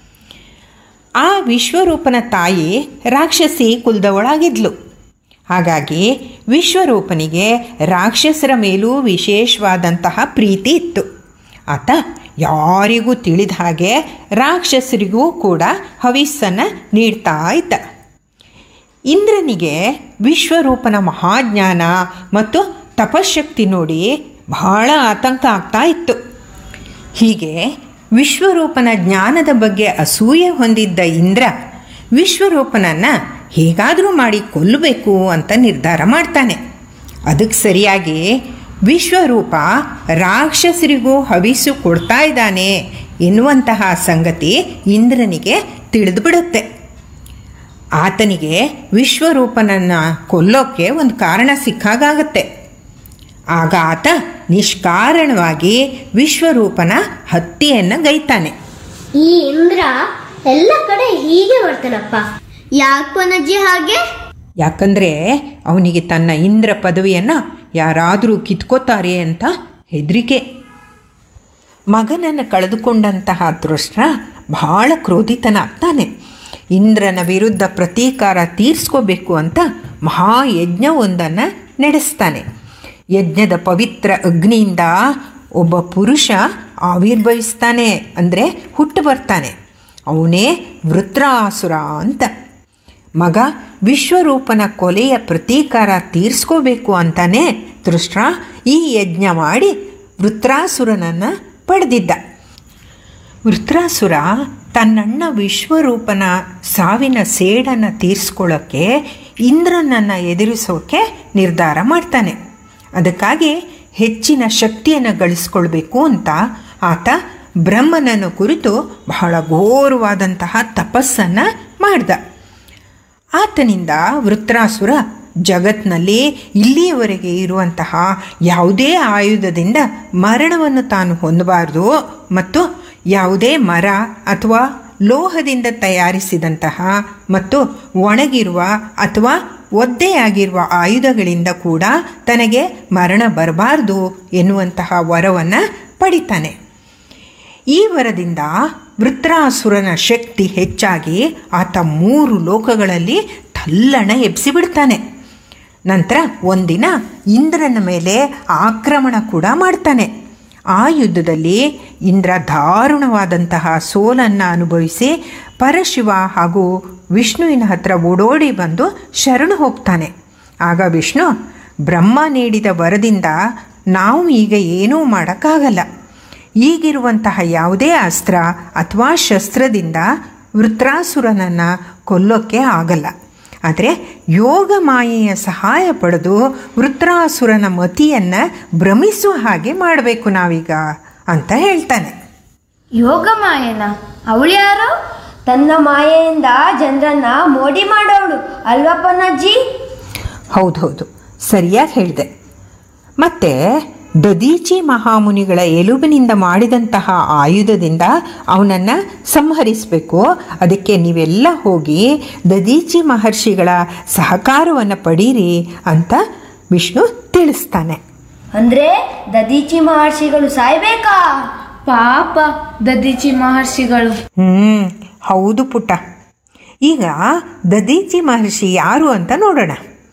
ಆ ವಿಶ್ವರೂಪನ ತಾಯಿ ರಾಕ್ಷಸಿ ಕುಲದವಳಾಗಿದ್ಲು ಹಾಗಾಗಿ ವಿಶ್ವರೂಪನಿಗೆ ರಾಕ್ಷಸರ ಮೇಲೂ ವಿಶೇಷವಾದಂತಹ ಪ್ರೀತಿ ಇತ್ತು ಆತ ಯಾರಿಗೂ ತಿಳಿದ ಹಾಗೆ ರಾಕ್ಷಸರಿಗೂ ಕೂಡ ಹವಿಸ್ಸನ್ನು ನೀಡ್ತಾ ಇದ್ದ ಇಂದ್ರನಿಗೆ ವಿಶ್ವರೂಪನ ಮಹಾಜ್ಞಾನ ಮತ್ತು ತಪಶಕ್ತಿ ನೋಡಿ ಬಹಳ ಆತಂಕ ಆಗ್ತಾ ಇತ್ತು ಹೀಗೆ ವಿಶ್ವರೂಪನ ಜ್ಞಾನದ ಬಗ್ಗೆ ಅಸೂಯೆ ಹೊಂದಿದ್ದ ಇಂದ್ರ ವಿಶ್ವರೂಪನನ್ನು ಹೇಗಾದರೂ ಮಾಡಿ ಕೊಲ್ಲಬೇಕು ಅಂತ ನಿರ್ಧಾರ ಮಾಡ್ತಾನೆ ಅದಕ್ಕೆ ಸರಿಯಾಗಿ ವಿಶ್ವರೂಪ ರಾಕ್ಷಸರಿಗೂ ಹವಿಸು ಕೊಡ್ತಾ ಇದ್ದಾನೆ ಎನ್ನುವಂತಹ ಸಂಗತಿ ಇಂದ್ರನಿಗೆ ತಿಳಿದು ಬಿಡುತ್ತೆ ಆತನಿಗೆ ವಿಶ್ವರೂಪನನ್ನು ಕೊಲ್ಲೋಕ್ಕೆ ಒಂದು ಕಾರಣ ಸಿಕ್ಕಾಗತ್ತೆ ಆಗ ಆತ ನಿಷ್ಕಾರಣವಾಗಿ ವಿಶ್ವರೂಪನ ಹತ್ಯೆಯನ್ನು ಗೈತಾನೆ ಈ ಇಂದ್ರ ಎಲ್ಲ ಕಡೆ ಹೀಗೆ ಮಾಡ್ತಾನಪ್ಪ ಯಾಕೆ ಪೊನ್ನಜ್ಜಿ ಹಾಗೆ ಯಾಕಂದರೆ ಅವನಿಗೆ ತನ್ನ ಇಂದ್ರ ಪದವಿಯನ್ನು ಯಾರಾದರೂ ಕಿತ್ಕೋತಾರೆ ಅಂತ ಹೆದರಿಕೆ ಮಗನನ್ನು ಕಳೆದುಕೊಂಡಂತಹ ದೃಷ್ಟ ಬಹಳ ಕ್ರೋಧಿತನಾಗ್ತಾನೆ ಇಂದ್ರನ ವಿರುದ್ಧ ಪ್ರತೀಕಾರ ತೀರಿಸ್ಕೋಬೇಕು ಅಂತ ಮಹಾಯಜ್ಞವೊಂದನ್ನು ನಡೆಸ್ತಾನೆ ಯಜ್ಞದ ಪವಿತ್ರ ಅಗ್ನಿಯಿಂದ ಒಬ್ಬ ಪುರುಷ ಆವಿರ್ಭವಿಸ್ತಾನೆ ಅಂದರೆ ಹುಟ್ಟು ಬರ್ತಾನೆ ಅವನೇ ವೃತ್ರಾಸುರ ಅಂತ ಮಗ ವಿಶ್ವರೂಪನ ಕೊಲೆಯ ಪ್ರತೀಕಾರ ತೀರಿಸ್ಕೋಬೇಕು ಅಂತಾನೆ ದೃಷ್ಟ ಈ ಯಜ್ಞ ಮಾಡಿ ವೃತ್ರಾಸುರನನ್ನು ಪಡೆದಿದ್ದ ವೃತ್ರಾಸುರ ತನ್ನಣ್ಣ ವಿಶ್ವರೂಪನ ಸಾವಿನ ಸೇಡನ್ನು ತೀರಿಸ್ಕೊಳ್ಳೋಕ್ಕೆ ಇಂದ್ರನನ್ನು ಎದುರಿಸೋಕೆ ನಿರ್ಧಾರ ಮಾಡ್ತಾನೆ ಅದಕ್ಕಾಗಿ ಹೆಚ್ಚಿನ ಶಕ್ತಿಯನ್ನು ಗಳಿಸ್ಕೊಳ್ಬೇಕು ಅಂತ ಆತ ಬ್ರಹ್ಮನನ್ನು ಕುರಿತು ಬಹಳ ಘೋರವಾದಂತಹ ತಪಸ್ಸನ್ನು ಮಾಡ್ದ ಆತನಿಂದ ವೃತ್ರಾಸುರ ಜಗತ್ನಲ್ಲಿ ಇಲ್ಲಿಯವರೆಗೆ ಇರುವಂತಹ ಯಾವುದೇ ಆಯುಧದಿಂದ ಮರಣವನ್ನು ತಾನು ಹೊಂದಬಾರ್ದು ಮತ್ತು ಯಾವುದೇ ಮರ ಅಥವಾ ಲೋಹದಿಂದ ತಯಾರಿಸಿದಂತಹ ಮತ್ತು ಒಣಗಿರುವ ಅಥವಾ ಒದ್ದೆಯಾಗಿರುವ ಆಯುಧಗಳಿಂದ ಕೂಡ ತನಗೆ ಮರಣ ಬರಬಾರ್ದು ಎನ್ನುವಂತಹ ವರವನ್ನು ಪಡಿತಾನೆ ಈ ವರದಿಂದ ವೃತ್ರಾಸುರನ ಶಕ್ತಿ ಹೆಚ್ಚಾಗಿ ಆತ ಮೂರು ಲೋಕಗಳಲ್ಲಿ ತಲ್ಲಣ ಎಬ್ಸಿಬಿಡ್ತಾನೆ ನಂತರ ಒಂದಿನ ಇಂದ್ರನ ಮೇಲೆ ಆಕ್ರಮಣ ಕೂಡ ಮಾಡ್ತಾನೆ ಆ ಯುದ್ಧದಲ್ಲಿ ಇಂದ್ರ ದಾರುಣವಾದಂತಹ ಸೋಲನ್ನು ಅನುಭವಿಸಿ ಪರಶಿವ ಹಾಗೂ ವಿಷ್ಣುವಿನ ಹತ್ರ ಓಡೋಡಿ ಬಂದು ಶರಣು ಹೋಗ್ತಾನೆ ಆಗ ವಿಷ್ಣು ಬ್ರಹ್ಮ ನೀಡಿದ ವರದಿಂದ ನಾವು ಈಗ ಏನೂ ಮಾಡೋಕ್ಕಾಗಲ್ಲ ಈಗಿರುವಂತಹ ಯಾವುದೇ ಅಸ್ತ್ರ ಅಥವಾ ಶಸ್ತ್ರದಿಂದ ವೃತ್ರಾಸುರನನ್ನು ಕೊಲ್ಲೋಕ್ಕೆ ಆಗಲ್ಲ ಆದರೆ ಯೋಗ ಮಾಯೆಯ ಸಹಾಯ ಪಡೆದು ವೃತ್ರಾಸುರನ ಮತಿಯನ್ನು ಭ್ರಮಿಸುವ ಹಾಗೆ ಮಾಡಬೇಕು ನಾವೀಗ ಅಂತ ಹೇಳ್ತಾನೆ ಯೋಗ ಮಾಯನ ಅವಳು ಯಾರು ತನ್ನ ಮಾಯೆಯಿಂದ ಜನರನ್ನ ಮೋಡಿ ಮಾಡೋಳು ಅಲ್ವಪ್ಪನಜ್ಜಿ ಹೌದೌದು ಸರಿಯಾಗಿ ಹೇಳಿದೆ ಮತ್ತೆ ದದೀಚಿ ಮಹಾಮುನಿಗಳ ಎಲುಬಿನಿಂದ ಮಾಡಿದಂತಹ ಆಯುಧದಿಂದ ಅವನನ್ನು ಸಂಹರಿಸಬೇಕು ಅದಕ್ಕೆ ನೀವೆಲ್ಲ ಹೋಗಿ ದದೀಚಿ ಮಹರ್ಷಿಗಳ ಸಹಕಾರವನ್ನು ಪಡೀರಿ ಅಂತ ವಿಷ್ಣು ತಿಳಿಸ್ತಾನೆ ಅಂದ್ರೆ ದದೀಚಿ ಮಹರ್ಷಿಗಳು ಸಾಯ್ಬೇಕಾ ಪಾಪ ದದೀಚಿ ಮಹರ್ಷಿಗಳು ಹ್ಞೂ ಹೌದು ಪುಟ್ಟ ಈಗ ದದೀಚಿ ಮಹರ್ಷಿ ಯಾರು ಅಂತ ನೋಡೋಣ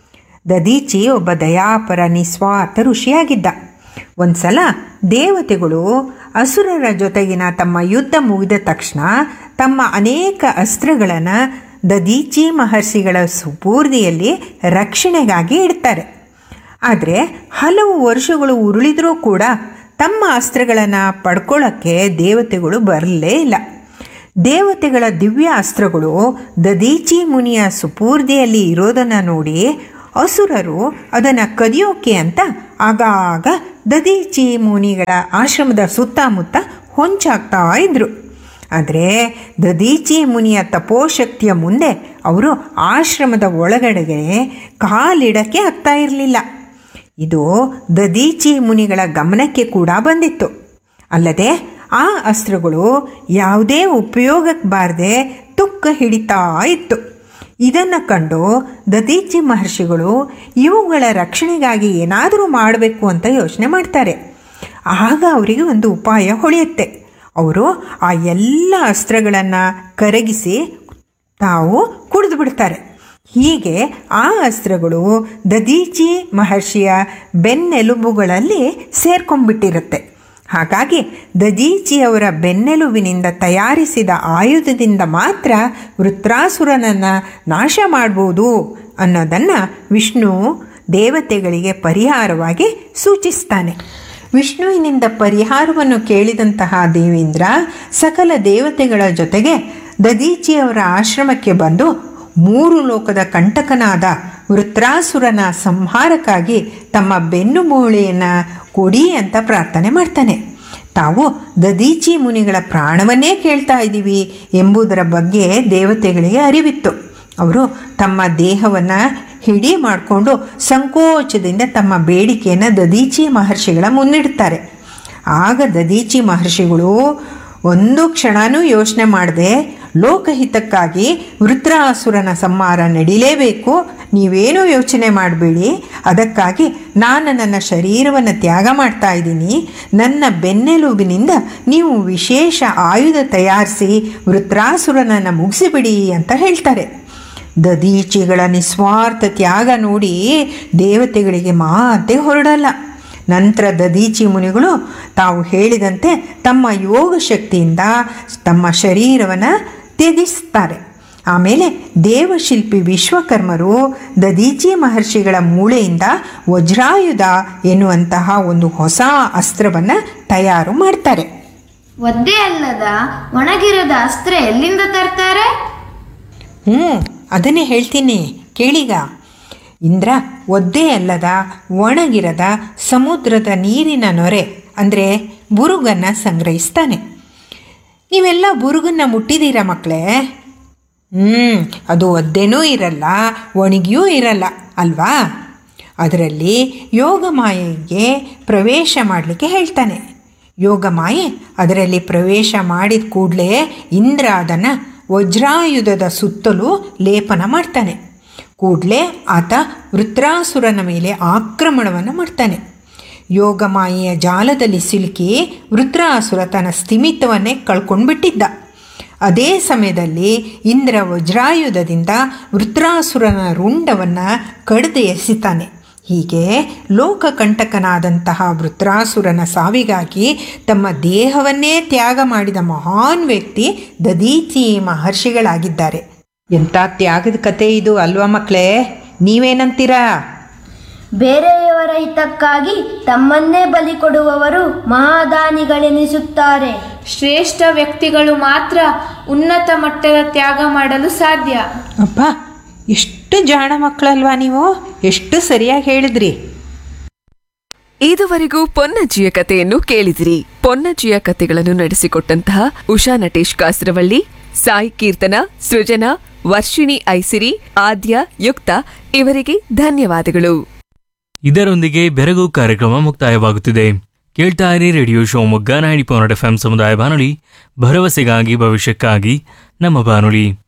ದದೀಚಿ ಒಬ್ಬ ದಯಾಪರ ನಿಸ್ವಾರ್ಥ ಋಷಿಯಾಗಿದ್ದ ಒಂದ್ಸಲ ದೇವತೆಗಳು ಅಸುರರ ಜೊತೆಗಿನ ತಮ್ಮ ಯುದ್ಧ ಮುಗಿದ ತಕ್ಷಣ ತಮ್ಮ ಅನೇಕ ಅಸ್ತ್ರಗಳನ್ನು ದದೀಚಿ ಮಹರ್ಷಿಗಳ ಸುಪೂರ್ದಿಯಲ್ಲಿ ರಕ್ಷಣೆಗಾಗಿ ಇಡ್ತಾರೆ ಆದರೆ ಹಲವು ವರ್ಷಗಳು ಉರುಳಿದರೂ ಕೂಡ ತಮ್ಮ ಅಸ್ತ್ರಗಳನ್ನು ಪಡ್ಕೊಳ್ಳೋಕ್ಕೆ ದೇವತೆಗಳು ಬರಲೇ ಇಲ್ಲ ದೇವತೆಗಳ ದಿವ್ಯ ಅಸ್ತ್ರಗಳು ದದೀಚಿ ಮುನಿಯ ಸುಪೂರ್ದಿಯಲ್ಲಿ ಇರೋದನ್ನು ನೋಡಿ ಅಸುರರು ಅದನ್ನು ಕದಿಯೋಕೆ ಅಂತ ಆಗಾಗ ದದೀಚಿ ಮುನಿಗಳ ಆಶ್ರಮದ ಸುತ್ತಮುತ್ತ ಹೊಂಚಾಗ್ತಾ ಇದ್ರು ಆದರೆ ದದೀಚಿ ಮುನಿಯ ತಪೋಶಕ್ತಿಯ ಮುಂದೆ ಅವರು ಆಶ್ರಮದ ಒಳಗಡೆಗೆ ಕಾಲಿಡಕ್ಕೆ ಆಗ್ತಾ ಇರಲಿಲ್ಲ ಇದು ದದೀಚಿ ಮುನಿಗಳ ಗಮನಕ್ಕೆ ಕೂಡ ಬಂದಿತ್ತು ಅಲ್ಲದೆ ಆ ಅಸ್ತ್ರಗಳು ಯಾವುದೇ ಉಪಯೋಗಕ್ಕೆ ಬಾರದೆ ತುಕ್ಕ ಹಿಡಿತಾ ಇತ್ತು ಇದನ್ನು ಕಂಡು ದದೀಚಿ ಮಹರ್ಷಿಗಳು ಇವುಗಳ ರಕ್ಷಣೆಗಾಗಿ ಏನಾದರೂ ಮಾಡಬೇಕು ಅಂತ ಯೋಚನೆ ಮಾಡ್ತಾರೆ ಆಗ ಅವರಿಗೆ ಒಂದು ಉಪಾಯ ಹೊಳೆಯುತ್ತೆ ಅವರು ಆ ಎಲ್ಲ ಅಸ್ತ್ರಗಳನ್ನು ಕರಗಿಸಿ ತಾವು ಕುಡಿದು ಬಿಡ್ತಾರೆ ಹೀಗೆ ಆ ಅಸ್ತ್ರಗಳು ದದೀಚಿ ಮಹರ್ಷಿಯ ಬೆನ್ನೆಲುಬುಗಳಲ್ಲಿ ಸೇರ್ಕೊಂಡ್ಬಿಟ್ಟಿರುತ್ತೆ ಹಾಗಾಗಿ ದದೀಚಿಯವರ ಬೆನ್ನೆಲುಬಿನಿಂದ ತಯಾರಿಸಿದ ಆಯುಧದಿಂದ ಮಾತ್ರ ವೃತ್ರಾಸುರನನ್ನು ನಾಶ ಮಾಡ್ಬೋದು ಅನ್ನೋದನ್ನು ವಿಷ್ಣು ದೇವತೆಗಳಿಗೆ ಪರಿಹಾರವಾಗಿ ಸೂಚಿಸ್ತಾನೆ ವಿಷ್ಣುವಿನಿಂದ ಪರಿಹಾರವನ್ನು ಕೇಳಿದಂತಹ ದೇವೇಂದ್ರ ಸಕಲ ದೇವತೆಗಳ ಜೊತೆಗೆ ದದೀಚಿಯವರ ಆಶ್ರಮಕ್ಕೆ ಬಂದು ಮೂರು ಲೋಕದ ಕಂಟಕನಾದ ವೃತ್ರಾಸುರನ ಸಂಹಾರಕ್ಕಾಗಿ ತಮ್ಮ ಬೆನ್ನು ಮೂಳೆಯನ್ನು ಕೊಡಿ ಅಂತ ಪ್ರಾರ್ಥನೆ ಮಾಡ್ತಾನೆ ತಾವು ದದೀಚಿ ಮುನಿಗಳ ಪ್ರಾಣವನ್ನೇ ಕೇಳ್ತಾ ಇದ್ದೀವಿ ಎಂಬುದರ ಬಗ್ಗೆ ದೇವತೆಗಳಿಗೆ ಅರಿವಿತ್ತು ಅವರು ತಮ್ಮ ದೇಹವನ್ನು ಹಿಡಿ ಮಾಡಿಕೊಂಡು ಸಂಕೋಚದಿಂದ ತಮ್ಮ ಬೇಡಿಕೆಯನ್ನು ದದೀಚಿ ಮಹರ್ಷಿಗಳ ಮುನ್ನಿಡ್ತಾರೆ ಆಗ ದದೀಚಿ ಮಹರ್ಷಿಗಳು ಒಂದು ಕ್ಷಣನೂ ಯೋಚನೆ ಮಾಡದೆ ಲೋಕಹಿತಕ್ಕಾಗಿ ವೃತ್ರಾಸುರನ ಸಂಹಾರ ನಡಿಲೇಬೇಕು ನೀವೇನೂ ಯೋಚನೆ ಮಾಡಬೇಡಿ ಅದಕ್ಕಾಗಿ ನಾನು ನನ್ನ ಶರೀರವನ್ನು ತ್ಯಾಗ ಮಾಡ್ತಾ ಇದ್ದೀನಿ ನನ್ನ ಬೆನ್ನೆಲುಬಿನಿಂದ ನೀವು ವಿಶೇಷ ಆಯುಧ ತಯಾರಿಸಿ ವೃತ್ರಾಸುರನನ್ನು ಮುಗಿಸಿಬಿಡಿ ಅಂತ ಹೇಳ್ತಾರೆ ದದೀಚಿಗಳ ನಿಸ್ವಾರ್ಥ ತ್ಯಾಗ ನೋಡಿ ದೇವತೆಗಳಿಗೆ ಮಾತೆ ಹೊರಡಲ್ಲ ನಂತರ ದದೀಚಿ ಮುನಿಗಳು ತಾವು ಹೇಳಿದಂತೆ ತಮ್ಮ ಯೋಗ ಶಕ್ತಿಯಿಂದ ತಮ್ಮ ಶರೀರವನ್ನು ತ್ಯಜಿಸ್ತಾರೆ ಆಮೇಲೆ ದೇವಶಿಲ್ಪಿ ವಿಶ್ವಕರ್ಮರು ದದೀಚಿ ಮಹರ್ಷಿಗಳ ಮೂಳೆಯಿಂದ ವಜ್ರಾಯುಧ ಎನ್ನುವಂತಹ ಒಂದು ಹೊಸ ಅಸ್ತ್ರವನ್ನು ತಯಾರು ಮಾಡ್ತಾರೆ ಒದ್ದೆ ಅಲ್ಲದ ಒಣಗಿರದ ಅಸ್ತ್ರ ಎಲ್ಲಿಂದ ತರ್ತಾರೆ ಹ್ಞೂ ಅದನ್ನೇ ಹೇಳ್ತೀನಿ ಕೇಳೀಗ ಇಂದ್ರ ಒದ್ದೆ ಅಲ್ಲದ ಒಣಗಿರದ ಸಮುದ್ರದ ನೀರಿನ ನೊರೆ ಅಂದರೆ ಬುರುಗನ್ನು ಸಂಗ್ರಹಿಸ್ತಾನೆ ನೀವೆಲ್ಲ ಬುರುಗನ್ನು ಮುಟ್ಟಿದ್ದೀರ ಮಕ್ಕಳೇ ಹ್ಞೂ ಅದು ಒದ್ದೆನೂ ಇರಲ್ಲ ಒಣಗಿಯೂ ಇರಲ್ಲ ಅಲ್ವಾ ಅದರಲ್ಲಿ ಯೋಗ ಮಾಯೆಗೆ ಪ್ರವೇಶ ಮಾಡಲಿಕ್ಕೆ ಹೇಳ್ತಾನೆ ಯೋಗ ಮಾಯೆ ಅದರಲ್ಲಿ ಪ್ರವೇಶ ಮಾಡಿದ ಕೂಡಲೇ ಇಂದ್ರ ಅದನ್ನು ವಜ್ರಾಯುಧದ ಸುತ್ತಲೂ ಲೇಪನ ಮಾಡ್ತಾನೆ ಕೂಡಲೇ ಆತ ವೃತ್ರಾಸುರನ ಮೇಲೆ ಆಕ್ರಮಣವನ್ನು ಮಾಡ್ತಾನೆ ಯೋಗಮಾಯೆಯ ಜಾಲದಲ್ಲಿ ಸಿಲುಕಿ ವೃತ್ರಾಸುರ ತನ್ನ ಸ್ಥಿಮಿತವನ್ನೇ ಕಳ್ಕೊಂಡ್ಬಿಟ್ಟಿದ್ದ ಅದೇ ಸಮಯದಲ್ಲಿ ಇಂದ್ರ ವಜ್ರಾಯುಧದಿಂದ ವೃತ್ರಾಸುರನ ರುಂಡವನ್ನು ಕಡಿದು ಎಸಿತಾನೆ ಹೀಗೆ ಲೋಕಕಂಟಕನಾದಂತಹ ವೃತ್ರಾಸುರನ ಸಾವಿಗಾಗಿ ತಮ್ಮ ದೇಹವನ್ನೇ ತ್ಯಾಗ ಮಾಡಿದ ಮಹಾನ್ ವ್ಯಕ್ತಿ ದದೀಚಿ ಮಹರ್ಷಿಗಳಾಗಿದ್ದಾರೆ ಎಂಥ ತ್ಯಾಗದ ಕತೆ ಇದು ಅಲ್ವಾ ಮಕ್ಕಳೇ ನೀವೇನಂತೀರಾ ಬೇರೆಯವರ ಹಿತಕ್ಕಾಗಿ ತಮ್ಮನ್ನೇ ಬಲಿ ಕೊಡುವವರು ಮಹಾದಾನಿಗಳೆನಿಸುತ್ತಾರೆ ಶ್ರೇಷ್ಠ ವ್ಯಕ್ತಿಗಳು ಮಾತ್ರ ಉನ್ನತ ಮಟ್ಟದ ತ್ಯಾಗ ಮಾಡಲು ಸಾಧ್ಯ ಅಪ್ಪ ಎಷ್ಟು ಜಾಣ ಮಕ್ಕಳಲ್ವಾ ನೀವು ಎಷ್ಟು ಸರಿಯಾಗಿ ಹೇಳಿದ್ರಿ ಇದುವರೆಗೂ ಪೊನ್ನಜ್ಜಿಯ ಕಥೆಯನ್ನು ಕೇಳಿದಿರಿ ಪೊನ್ನಜ್ಜಿಯ ಕಥೆಗಳನ್ನು ನಡೆಸಿಕೊಟ್ಟಂತಹ ಉಷಾ ನಟೇಶ್ ಕಾಸರವಳ್ಳಿ ಸಾಯಿ ಕೀರ್ತನ ಸೃಜನಾ ವರ್ಷಿಣಿ ಐಸಿರಿ ಆದ್ಯ ಯುಕ್ತ ಇವರಿಗೆ ಧನ್ಯವಾದಗಳು ಇದರೊಂದಿಗೆ ಬೆರಗು ಕಾರ್ಯಕ್ರಮ ಮುಕ್ತಾಯವಾಗುತ್ತಿದೆ ಕೇಳ್ತಾ ಇರಿ radio Shivamogga ninety point F M ಸಮುದಾಯ ಬಾನುಲಿ ಭರವಸೆಗಾಗಿ ಭವಿಷ್ಯಕ್ಕಾಗಿ ನಮ್ಮ ಬಾನುಲಿ